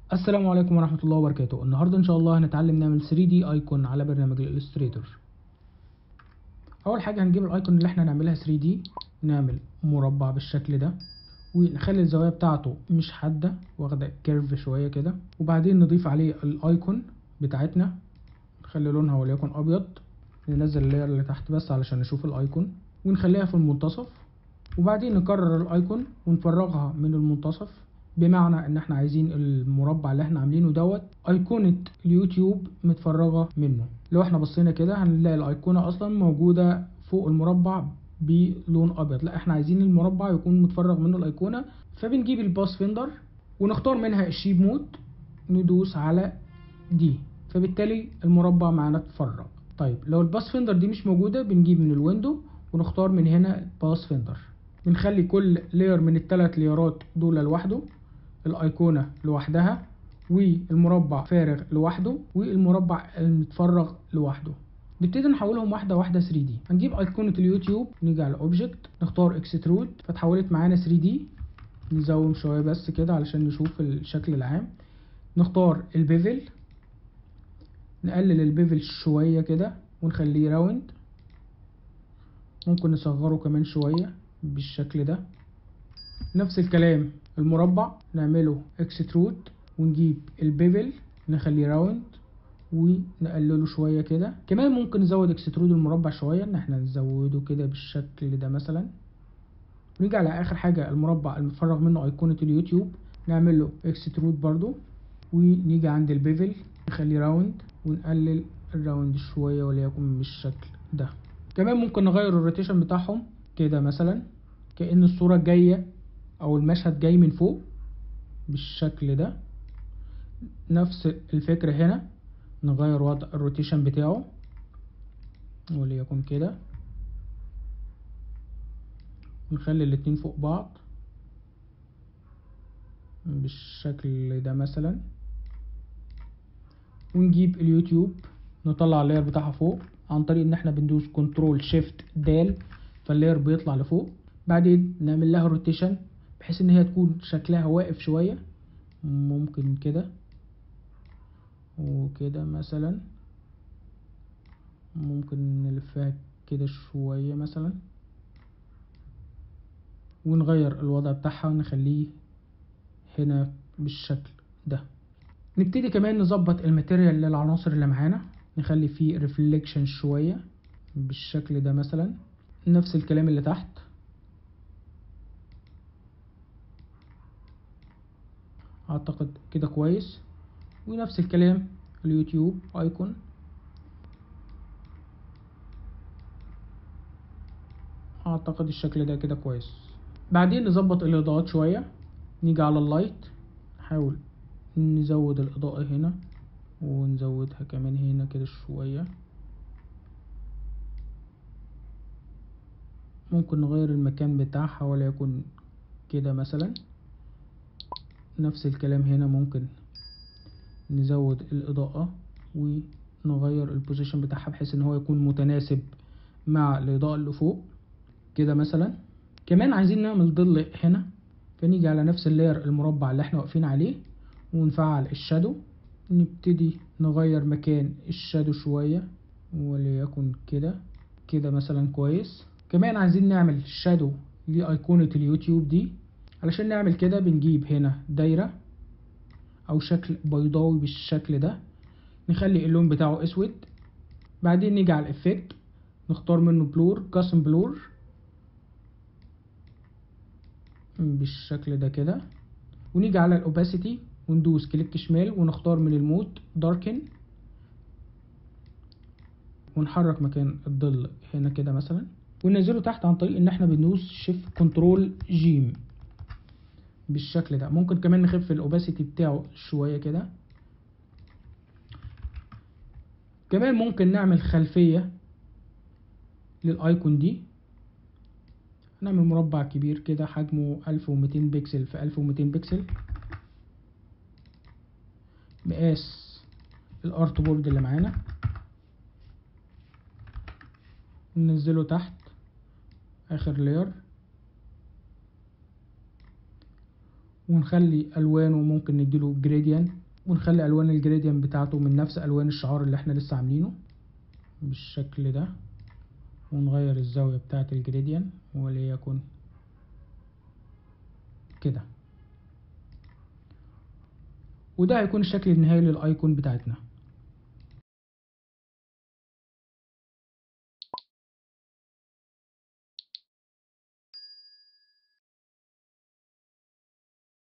السلام عليكم ورحمة الله وبركاته النهاردة إن شاء الله هنتعلم نعمل 3D ايكون على برنامج الإلستريتور أول حاجة هنجيب الايكون اللي احنا هنعملها 3D نعمل مربع بالشكل ده ونخلي الزوايا بتاعته مش حادة واخدة كيرف شوية كده وبعدين نضيف عليه الايكون بتاعتنا نخلي لونها وليكن أبيض ننزل اللاير اللي تحت بس علشان نشوف الايكون ونخليها في المنتصف وبعدين نكرر الايكون ونفرغها من المنتصف بمعنى ان احنا عايزين المربع اللي احنا عاملينه دوت ايقونة اليوتيوب متفرغة منه لو احنا بصينا كده هنلاقي الايقونة اصلا موجودة فوق المربع بلون ابيض لا احنا عايزين المربع يكون متفرغ منه الايقونة فبنجيب الباس فيندر ونختار منها الشيب مود ندوس على دي فبالتالي المربع معانا اتفرغ طيب لو الباس فيندر دي مش موجودة بنجيب من الويندو ونختار من هنا باس فيندر بنخلي كل لاير من الثلاث ليرات دول لوحده الايقونة لوحدها والمربع فارغ لوحده والمربع المتفرغ لوحده نبتدي نحولهم واحدة واحدة 3D هنجيب ايقونة اليوتيوب نيجي على اوبجكت نختار اكسترود فتحولت معانا 3D نزوم شوية بس كده علشان نشوف الشكل العام نختار البيفل نقلل البيفل شوية كده ونخليه راوند ممكن نصغره كمان شوية بالشكل ده نفس الكلام المربع نعمله اكسترود ونجيب البيفل نخليه راوند ونقلله شوية كده كمان ممكن نزود اكسترود المربع شوية ان احنا نزوده كده بالشكل ده مثلا ونيجي على اخر حاجة المربع المتفرغ منه ايقونة اليوتيوب نعمل له اكسترود برضو ونيجي عند البيفل نخليه راوند ونقلل الراوند شوية وليكن بالشكل ده كمان ممكن نغير الروتيشن بتاعهم كده مثلا كأن الصورة جاية او المشهد جاي من فوق بالشكل ده نفس الفكرة هنا نغير وضع الروتيشن بتاعه وليكن كده نخلي الاتنين فوق بعض بالشكل ده مثلا ونجيب اليوتيوب نطلع اللاير بتاعها فوق عن طريق ان احنا بندوس كنترول شيفت دال فاللاير بيطلع لفوق بعدين نعمل لها روتيشن بحيث ان هي تكون شكلها واقف شوية ممكن كده وكده مثلا ممكن نلفها كده شوية مثلا ونغير الوضع بتاعها ونخليه هنا بالشكل ده نبتدي كمان نظبط الماتيريال للعناصر اللي معانا نخلي فيه ريفليكشن شوية بالشكل ده مثلا نفس الكلام اللي تحت اعتقد كده كويس ونفس الكلام اليوتيوب ايكون اعتقد الشكل ده كده كويس بعدين نظبط الاضاءات شوية نيجي على اللايت نحاول نزود الاضاءة هنا ونزودها كمان هنا كده شوية ممكن نغير المكان بتاعها وليكن كده مثلا نفس الكلام هنا ممكن نزود الإضاءة ونغير البوزيشن بتاعها بحيث ان هو يكون متناسب مع الإضاءة اللي فوق كده مثلا كمان عايزين نعمل ظل هنا فنيجي على نفس اللاير المربع اللي احنا واقفين عليه ونفعل الشادو نبتدي نغير مكان الشادو شوية وليكن كده كده مثلا كويس كمان عايزين نعمل شادو لأيقونة اليوتيوب دي علشان نعمل كده بنجيب هنا دايرة او شكل بيضاوي بالشكل ده نخلي اللون بتاعه اسود بعدين نيجي على الافكت نختار منه بلور كاسم بلور بالشكل ده كده ونيجي على الاوباسيتي وندوس كليك شمال ونختار من المود داركن ونحرك مكان الظل هنا كده مثلا وننزله تحت عن طريق ان احنا بندوس شيفت كنترول جيم بالشكل ده ممكن كمان نخف الاوباسيتي بتاعه شوية كده كمان ممكن نعمل خلفية للايكون دي نعمل مربع كبير كده حجمه 1200 بكسل في 1200 بكسل مقاس الارت بورد اللي معانا ننزله تحت اخر لاير ونخلي الوانه ممكن نديله جريديان ونخلي الوان الجريديان بتاعته من نفس الوان الشعار اللي احنا لسه عاملينه بالشكل ده ونغير الزاوية بتاعة الجريديان وليكن كده وده هيكون الشكل النهائي للايكون بتاعتنا